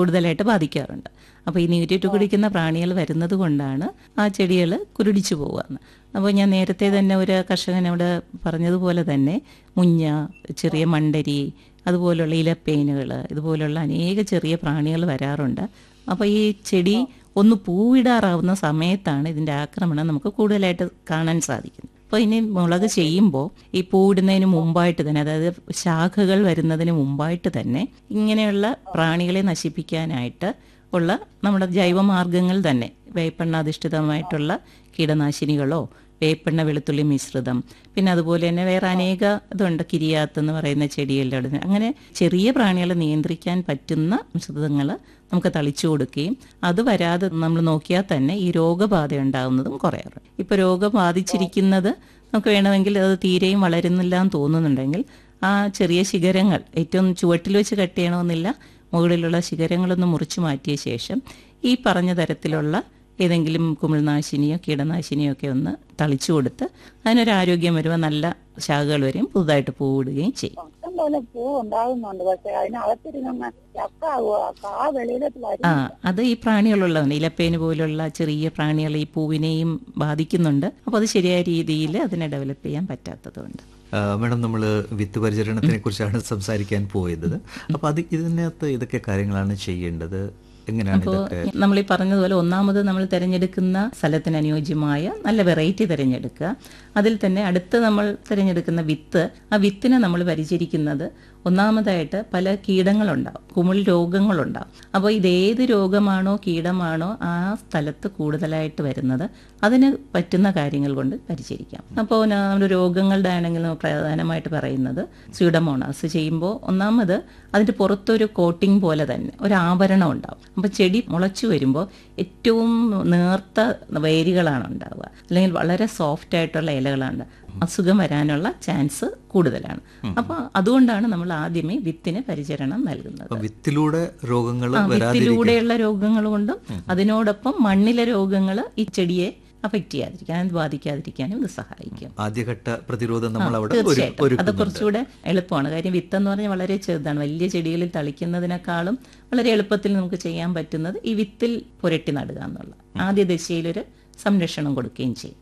കൂടുതലായിട്ട് ബാധിക്കാറുണ്ട് അപ്പോൾ ഈ നീരിട്ട് കുടിക്കുന്ന പ്രാണികൾ വരുന്നത് കൊണ്ടാണ് ആ ചെടികൾ കുരുടിച്ചു പോകുന്നത് അപ്പോൾ ഞാൻ നേരത്തെ തന്നെ ഒരു കർഷകൻ അവിടെ പറഞ്ഞതുപോലെ തന്നെ മുഞ്ഞ ചെറിയ മണ്ടരി അതുപോലുള്ള ഇലപ്പേനുകൾ ഇതുപോലുള്ള അനേക ചെറിയ പ്രാണികൾ വരാറുണ്ട് അപ്പോൾ ഈ ചെടി ഒന്ന് പൂവിടാറാവുന്ന സമയത്താണ് ഇതിൻ്റെ ആക്രമണം നമുക്ക് കൂടുതലായിട്ട് കാണാൻ സാധിക്കുന്നത് അപ്പോൾ ഇനി മുളക് ചെയ്യുമ്പോൾ ഈ പൂവിടുന്നതിന് മുമ്പായിട്ട് തന്നെ അതായത് ശാഖകൾ വരുന്നതിന് മുമ്പായിട്ട് തന്നെ ഇങ്ങനെയുള്ള പ്രാണികളെ നശിപ്പിക്കാനായിട്ട് ഉള്ള നമ്മുടെ ജൈവമാർഗങ്ങൾ തന്നെ വേപ്പെണ്ണ അധിഷ്ഠിതമായിട്ടുള്ള കീടനാശിനികളോ വേപ്പെണ്ണ വെളുത്തുള്ളി മിശ്രിതം പിന്നെ അതുപോലെ തന്നെ വേറെ അനേക ഇതുണ്ട് കിരിയാത്ത് എന്ന് പറയുന്ന ചെടികളുടെ അങ്ങനെ ചെറിയ പ്രാണികളെ നിയന്ത്രിക്കാൻ പറ്റുന്ന മിശ്രിതങ്ങൾ നമുക്ക് തളിച്ചു കൊടുക്കുകയും അത് വരാതെ നമ്മൾ നോക്കിയാൽ തന്നെ ഈ രോഗബാധ ഉണ്ടാകുന്നതും കുറയാറുണ്ട് ഇപ്പോൾ രോഗം ബാധിച്ചിരിക്കുന്നത് നമുക്ക് വേണമെങ്കിൽ അത് തീരെയും വളരുന്നില്ല എന്ന് തോന്നുന്നുണ്ടെങ്കിൽ ആ ചെറിയ ശിഖരങ്ങൾ ഏറ്റവും ചുവട്ടിൽ വെച്ച് കട്ട് ചെയ്യണമെന്നില്ല മുകളിലുള്ള ശിഖരങ്ങളൊന്ന് മുറിച്ചു മാറ്റിയ ശേഷം ഈ പറഞ്ഞ തരത്തിലുള്ള ഏതെങ്കിലും കുമിൾനാശിനിയോ കീടനാശിനിയോ ഒക്കെ ഒന്ന് തളിച്ചു കൊടുത്ത് അതിനൊരു ആരോഗ്യം വരുമ്പോൾ നല്ല ശാഖകൾ വരെയും പുതുതായിട്ട് പൂവിടുകയും ചെയ്യും ഇഷ്ടം പോലെ പൂ ഉണ്ടാകുന്നുണ്ട് പക്ഷെ അതിനകത്തിരുന്ന ചക്കാകുക കാ വെളിയിലോട്ട് വരും ആ അത് ഈ പ്രാണികളുള്ളതാണ് ഇലപ്പേന് പോലുള്ള ചെറിയ പ്രാണികൾ ഈ പൂവിനെയും ബാധിക്കുന്നുണ്ട് അപ്പോൾ അത് ശരിയായ രീതിയിൽ അതിനെ ഡെവലപ്പ് ചെയ്യാൻ പറ്റാത്തതുകൊണ്ട് ആ, മാഡം നമ്മൾ വിത്ത് പരിചരണത്തിനെ കുറിച്ചാണ് സംസാരിക്കാൻ പോയത് അപ്പോൾ അത് ഇതിനകത്ത് ഇതൊക്കെ കാര്യങ്ങളാണ് ചെയ്യേണ്ടത് എങ്ങനെയാണ് അപ്പോൾ ഇതൊക്കെ നമ്മൾ ഈ പറഞ്ഞതുപോലെ ഒന്നാമത് നമ്മൾ തിരഞ്ഞെടുക്കുന്ന സ്ഥലത്തിന് അനുയോജ്യമായ നല്ല വെറൈറ്റി തിരഞ്ഞെടുക്കുക അതിൽ തന്നെ അടുത്ത് നമ്മൾ തിരഞ്ഞെടുക്കുന്ന വിത്ത് ആ വിത്തിനെ നമ്മൾ പരിചരിക്കുന്നത് ഒന്നാമതായിട്ട് പല കീടങ്ങളുണ്ടാവും കുമിൾ രോഗങ്ങളുണ്ടാവും അപ്പോൾ ഇതേത് രോഗമാണോ കീടമാണോ ആ സ്ഥലത്ത് കൂടുതലായിട്ട് വരുന്നത് അതിന് പറ്റുന്ന കാര്യങ്ങൾ കൊണ്ട് പരിചരിക്കാം അപ്പോൾ നമ്മുടെ രോഗങ്ങളുടെ ആണെങ്കിൽ നമ്മൾ പ്രധാനമായിട്ട് പറയുന്നത് സ്യൂഡമോണാസ് ചെയ്യുമ്പോൾ ഒന്നാമത് അതിൻ്റെ പുറത്തൊരു കോട്ടിംഗ് പോലെ തന്നെ ഒരു ആവരണം ഉണ്ടാവും അപ്പോൾ ചെടി മുളച്ചു വരുമ്പോൾ ഏറ്റവും നേർത്ത വേരുകളാണ് ഉണ്ടാവുക അല്ലെങ്കിൽ വളരെ സോഫ്റ്റ് ആയിട്ടുള്ള ഇലകളാണ് അസുഖം വരാനുള്ള ചാൻസ് കൂടുതലാണ് അപ്പോൾ അതുകൊണ്ടാണ് നമ്മൾ ആദ്യമേ വിത്തിന് പരിചരണം നൽകുന്നത് അപ്പം വിത്തിലൂടെ രോഗങ്ങൾ ആ, വരാതിരിക്കും വിത്തിലൂടെയുള്ള രോഗങ്ങൾ കൊണ്ടും അതിനോടൊപ്പം മണ്ണിലെ രോഗങ്ങൾ ഈ ചെടിയെ അഫക്റ്റ് ചെയ്യാതിരിക്കാൻ ബാധിക്കാതിരിക്കാനും ഇത് സഹായിക്കും ആദ്യഘട്ട പ്രതിരോധം നമ്മൾ അവിടെ ഒരു- തീർച്ചയായിട്ടും അത് ഒരുക്കുന്നുണ്ട് കുറച്ചുകൂടെ എളുപ്പമാണ് കാര്യം വിത്ത് എന്ന് പറഞ്ഞാൽ വളരെ ചെറുതാണ് വലിയ ചെടികളിൽ തളിക്കുന്നതിനേക്കാളും വളരെ എളുപ്പത്തിൽ നമുക്ക് ചെയ്യാൻ പറ്റുന്നത് ഈ വിത്തിൽ പുരട്ടി നടുക എന്നുള്ള ആദ്യ ദശയിലൊരു സംരക്ഷണം കൊടുക്കുകയും ചെയ്യും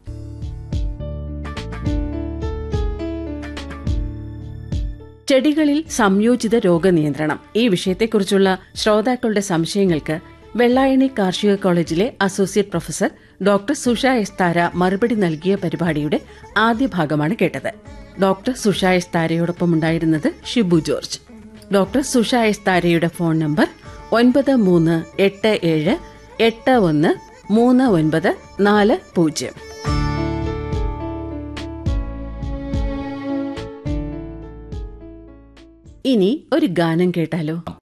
ചെടികളിൽ സംയോജിത രോഗനിയന്ത്രണം ഈ വിഷയത്തെക്കുറിച്ചുള്ള ശ്രോതാക്കളുടെ സംശയങ്ങൾക്ക് വെള്ളായണി കാർഷിക കോളേജിലെ associate professor doctor Susha S Thara മറുപടി നൽകിയ പരിപാടിയുടെ ആദ്യ ഭാഗമാണ് കേട്ടത് ഡോക്ടർ സുഷ എസ് താരയോടൊപ്പം ഉണ്ടായിരുന്നത് ഷിബു ജോർജ് ഡോക്ടർ സുഷ എസ് താരയുടെ ഫോൺ നമ്പർ ഒൻപത് മൂന്ന് എട്ട് ഏഴ് എട്ട് ഒന്ന് മൂന്ന് ഒൻപത് നാല് പൂജ്യം ഇനി ഒരു ഗാനം കേട്ടാലോ